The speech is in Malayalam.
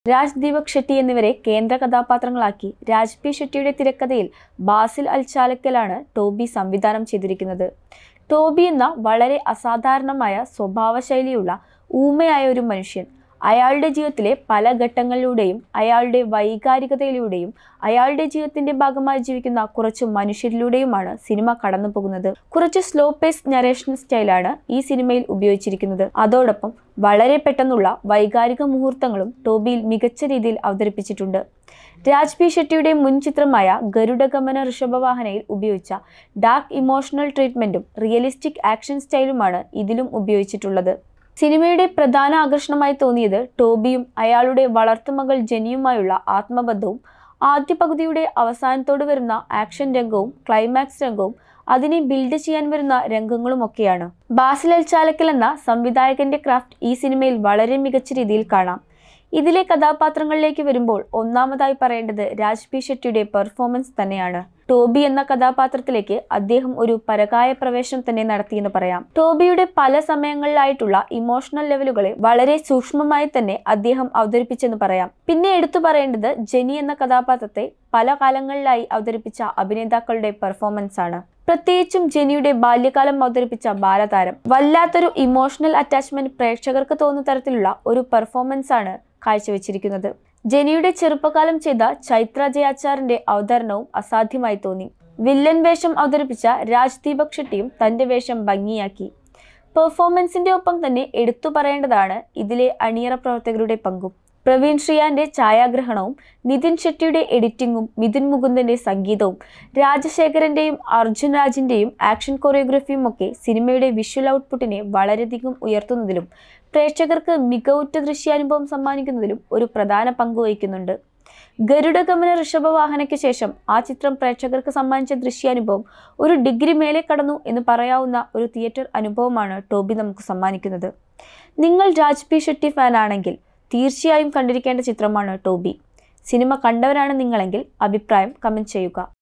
രാജ് ദീപക് ഷെട്ടി എന്നിവരെ കേന്ദ്ര കഥാപാത്രങ്ങളാക്കി രാജ് പി ഷെട്ടിയുടെ തിരക്കഥയിൽ ബാസിൽ അൽ ചാലക്കലാണ് ടോബി സംവിധാനം ചെയ്തിരിക്കുന്നത് ടോബി എന്ന വളരെ അസാധാരണമായ സ്വഭാവശൈലിയുള്ള ഊമയായ ഒരു മനുഷ്യൻ അയാളുടെ ജീവിതത്തിലെ പല ഘട്ടങ്ങളിലൂടെയും അയാളുടെ വൈകാരികതയിലൂടെയും അയാളുടെ ജീവിതത്തിന്റെ ഭാഗമായി ജീവിക്കുന്ന കുറച്ച് മനുഷ്യരിലൂടെയുമാണ് സിനിമ കടന്നു പോകുന്നത് കുറച്ച് സ്ലോ പേസ് നരേഷൻ സ്റ്റൈലാണ് ഈ സിനിമയിൽ ഉപയോഗിച്ചിരിക്കുന്നത് അതോടൊപ്പം വളരെ പെട്ടെന്നുള്ള വൈകാരിക മുഹൂർത്തങ്ങളും ടോബിയിൽ മികച്ച രീതിയിൽ അവതരിപ്പിച്ചിട്ടുണ്ട് രാജ് പി ഷെട്ടിയുടെ മുൻ ചിത്രമായ ഗരുഡഗമന ഋഷഭവാഹനയിൽ ഉപയോഗിച്ച ഡാർക്ക് ഇമോഷണൽ ട്രീറ്റ്മെന്റും റിയലിസ്റ്റിക് ആക്ഷൻ സ്റ്റൈലുമാണ് ഇതിലും ഉപയോഗിച്ചിട്ടുള്ളത് സിനിമയുടെ പ്രധാന ആകർഷണമായി തോന്നിയത് ടോബിയും അയാളുടെ വളർത്തുമകൾ ജെനിയുമായുള്ള ആത്മബന്ധവും ആദ്യ പകുതിയുടെ അവസാനത്തോട് വരുന്ന ആക്ഷൻ രംഗവും ക്ലൈമാക്സ് രംഗവും അതിനെ ബിൽഡ് ചെയ്യാൻ വരുന്ന രംഗങ്ങളുമൊക്കെയാണ് ബാസിൽ അൽ ചാലക്കൽ എന്ന സംവിധായകന്റെ ക്രാഫ്റ്റ് ഈ സിനിമയിൽ വളരെ മികച്ച രീതിയിൽ കാണാം ഇതിലെ കഥാപാത്രങ്ങളിലേക്ക് വരുമ്പോൾ ഒന്നാമതായി പറയേണ്ടത് രാജ് പി ഷെട്ടിയുടെ പെർഫോമൻസ് തന്നെയാണ് ടോബി എന്ന കഥാപാത്രത്തിലേക്ക് അദ്ദേഹം ഒരു പരകായ പ്രവേശനം തന്നെ നടത്തിയെന്ന് പറയാം ടോബിയുടെ പല സമയങ്ങളിലായിട്ടുള്ള ഇമോഷണൽ ലെവലുകളെ വളരെ സൂക്ഷ്മമായി തന്നെ അദ്ദേഹം അവതരിപ്പിച്ചെന്ന് പറയാം പിന്നെ എടുത്തു പറയേണ്ടത് ജെനി എന്ന കഥാപാത്രത്തെ പല കാലങ്ങളിലായി അവതരിപ്പിച്ച അഭിനേതാക്കളുടെ പെർഫോമൻസ് ആണ് പ്രത്യേകിച്ചും ജെനിയുടെ ബാല്യകാലം അവതരിപ്പിച്ച ബാലതാരം വല്ലാത്തൊരു ഇമോഷണൽ അറ്റാച്ച്മെന്റ് പ്രേക്ഷകർക്ക് തോന്നുന്ന തരത്തിലുള്ള ഒരു പെർഫോമൻസ് ആണ് കാഴ്ചവെച്ചിരിക്കുന്നത് ജെനിയുടെ ചെറുപ്പകാലം ചെയ്ത ചൈത്ര ജയാച്ചാറിന്റെ അവതരണവും അസാധ്യമായി തോന്നി വില്ലൻ വേഷം അവതരിപ്പിച്ച രാജ് ദീപക് ഷെട്ടിയും തന്റെ വേഷം ഭംഗിയാക്കി പെർഫോമൻസിന്റെ ഒപ്പം തന്നെ എടുത്തു പറയേണ്ടതാണ് ഇതിലെ അണിയറ പ്രവർത്തകരുടെ പങ്കും പ്രവീൺ ശ്രീയാന്റെ ഛായാഗ്രഹണവും നിതിൻ ഷെട്ടിയുടെ എഡിറ്റിംഗും മിഥുൻ മുകുന്ദന്റെ സംഗീതവും രാജശേഖരന്റെയും അർജുൻ രാജിന്റെയും ആക്ഷൻ കൊറിയോഗ്രഫിയും ഒക്കെ സിനിമയുടെ വിഷ്വൽ ഔട്ട്പുട്ടിനെ വളരെയധികം ഉയർത്തുന്നതിലും പ്രേക്ഷകർക്ക് മികവുറ്റ ദൃശ്യാനുഭവം സമ്മാനിക്കുന്നതിലും ഒരു പ്രധാന പങ്ക് വഹിക്കുന്നുണ്ട് ഗരുഡഗമന ഋഷഭവാഹനയ്ക്ക് ശേഷം ആ ചിത്രം പ്രേക്ഷകർക്ക് സമ്മാനിച്ച ദൃശ്യാനുഭവം ഒരു ഡിഗ്രി മേലെ കടന്നു എന്ന് പറയാവുന്ന ഒരു തിയേറ്റർ അനുഭവമാണ് ടോബി നമുക്ക് സമ്മാനിക്കുന്നത് നിങ്ങൾ രാജ് പി ഷെട്ടി ഫാൻ ആണെങ്കിൽ തീർച്ചയായും കണ്ടിരിക്കേണ്ട ചിത്രമാണ് ടോബി സിനിമ കണ്ടവരാണ് നിങ്ങളെങ്കിൽ അഭിപ്രായം കമൻറ്റ് ചെയ്യുക